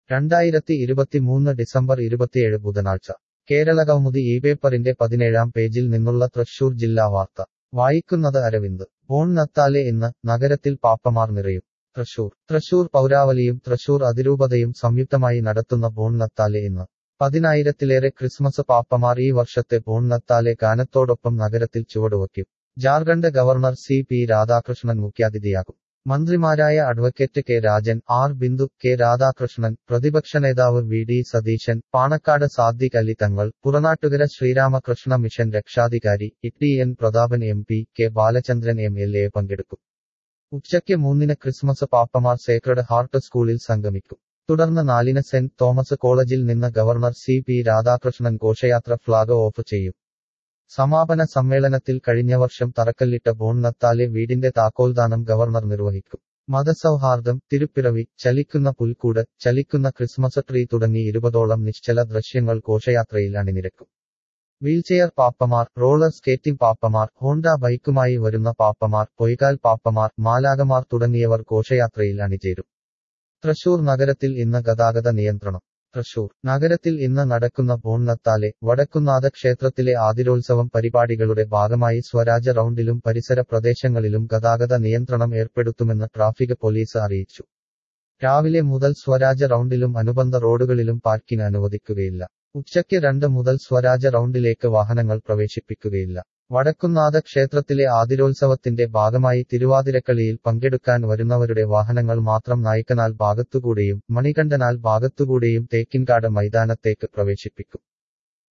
രണ്ടായിരത്തി ഇരുപത്തിമൂന്ന് ഡിസംബർ ഇരുപത്തിയേഴ് ബുധനാഴ്ച കേരളകൗമുദി ഈ പേപ്പറിന്റെ പതിനേഴാം പേജിൽ നിന്നുള്ള തൃശൂർ ജില്ലാ വാർത്ത വായിക്കുന്നത് അരവിന്ദ് ഓൺ നത്താലെ ഇന്ന് നഗരത്തിൽ പാപ്പമാർ നിറയും തൃശൂർ തൃശൂർ പൗരാവലിയും തൃശൂർ അതിരൂപതയും സംയുക്തമായി നടത്തുന്ന ബോൺ നത്താലെ ഇന്ന് പതിനായിരത്തിലേറെ ക്രിസ്മസ് പാപ്പമാർ ഈ വർഷത്തെ ബോൺ നത്താലെ ഗാനത്തോടൊപ്പം നഗരത്തിൽ ചുവടുവയ്ക്കും Jharkhand governor C P Radhakrishnan മുഖ്യാതിഥിയാകും മന്ത്രിമാരായ advocate K Rajan R Bindu K Radhakrishnan പ്രതിപക്ഷ നേതാവ് V D Satheesan Panakkad Sadiq Ali Thangal Puranattukara Sreeramakrishna mission രക്ഷാധികാരി E N Prathapan M P K Balachandran M L A പങ്കെടുക്കും ഉച്ചയ്ക്ക് മൂന്നിന് ക്രിസ്മസ് പാപ്പമാർ സേക്രഡ് ഹാർട്ട് സ്കൂളിൽ സംഗമിക്കും തുടർന്ന് നാലിന് സെന്റ് തോമസ് കോളേജിൽ നിന്ന് ഗവർണർ സി പി രാധാകൃഷ്ണൻ ഘോഷയാത്ര ഫ്ളാഗ് ഓഫ് ചെയ്യും സമാപന സമ്മേളനത്തിൽ കഴിഞ്ഞ വർഷം തറക്കല്ലിട്ട ബോൺ നത്താലെ വീടിന്റെ താക്കോൽദാനം ഗവർണർ നിർവഹിക്കും മതസൗഹാർദ്ദം തിരുപ്പിറവി ചലിക്കുന്ന പുൽക്കൂട് ചലിക്കുന്ന ക്രിസ്മസ് ട്രീ തുടങ്ങി ഇരുപതോളം നിശ്ചല ദൃശ്യങ്ങൾ ഘോഷയാത്രയിൽ അണിനിരക്കും വീൽചെയർ പാപ്പമാർ റോളർ സ്കേറ്റിംഗ് പാപ്പമാർ ഹോണ്ട ബൈക്കുമായി വരുന്ന പാപ്പമാർ പൊയ്കാൽ പാപ്പമാർ മാലാകമാർ തുടങ്ങിയവർ ഘോഷയാത്രയിൽ അണിചേരും തൃശൂർ നഗരത്തിൽ ഇന്ന് ഗതാഗത നിയന്ത്രണം തൃശൂർ നഗരത്തിൽ ഇന്ന് നടക്കുന്ന ബോൺനത്താലെ വടക്കുന്നാഥ ക്ഷേത്രത്തിലെ ആതിരോത്സവം പരിപാടികളുടെ ഭാഗമായി സ്വരാജ റൗണ്ടിലും പരിസര പ്രദേശങ്ങളിലും ഗതാഗത നിയന്ത്രണം ഏർപ്പെടുത്തുമെന്ന് ട്രാഫിക് പോലീസ് അറിയിച്ചു രാവിലെ മുതൽ സ്വരാജ റൗണ്ടിലും അനുബന്ധ റോഡുകളിലും പാർക്കിംഗ് അനുവദിക്കുകയില്ല ഉച്ചയ്ക്ക് രണ്ട് മുതൽ സ്വരാജ റൗണ്ടിലേക്ക് വാഹനങ്ങൾ പ്രവേശിപ്പിക്കുകയില്ല വടക്കുന്നാഥ ക്ഷേത്രത്തിലെ ആതിരോത്സവത്തിന്റെ ഭാഗമായി തിരുവാതിരക്കളിയിൽ പങ്കെടുക്കാൻ വരുന്നവരുടെ വാഹനങ്ങൾ മാത്രം നായ്ക്കനാൽ ഭാഗത്തുകൂടെയും മണികണ്ഠനാൽ ഭാഗത്തുകൂടെയും തേക്കിൻകാട് മൈതാനത്തേക്ക് പ്രവേശിപ്പിക്കും